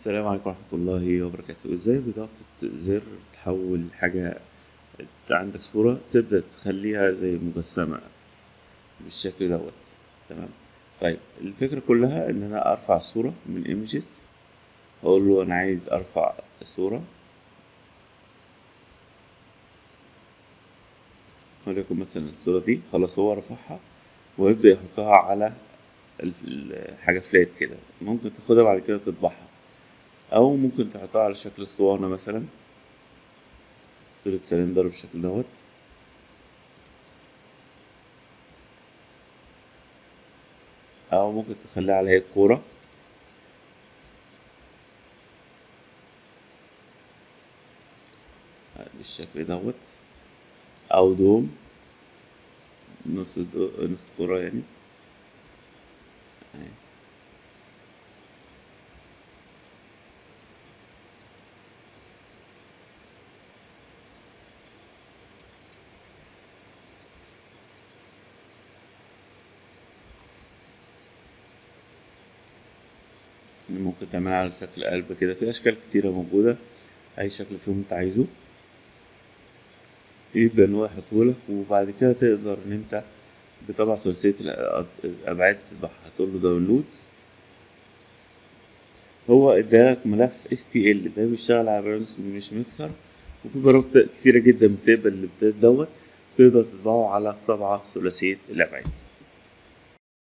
السلام عليكم ورحمة الله وبركاته ازاي بضغطة زر تحول حاجة عندك صورة تبدأ تخليها زي مجسمة بالشكل دوت تمام طيب الفكرة كلها ان انا ارفع الصورة من ايمجز اقول له انا عايز ارفع الصورة وليكن مثلا الصورة دي خلاص هو رفعها ويبدأ يحطها على الحاجة فلات كده ممكن تاخدها بعد كده تطبعها او ممكن تحطها على شكل اسطوانة مثلا صورة سلندر بالشكل دوت او ممكن تخليها على هيئة كورة بالشكل دوت او دوم نص دو... نص كورة يعني ممكن تعملها على شكل قلب كده في اشكال كتيرة موجودة اي شكل فيهم انت عايزه يبدأ ان هو يحطهولك وبعد كده تقدر ان انت بطبع ثلاثية الابعاد تطبعها تقول له داونلود هو ادالك ملف STL ده بيشتغل على برنامج مش ميكسر وفي برامج كتيرة جدا بتقبل الامتداد دوت تقدر تطبعه على طبعة ثلاثية الابعاد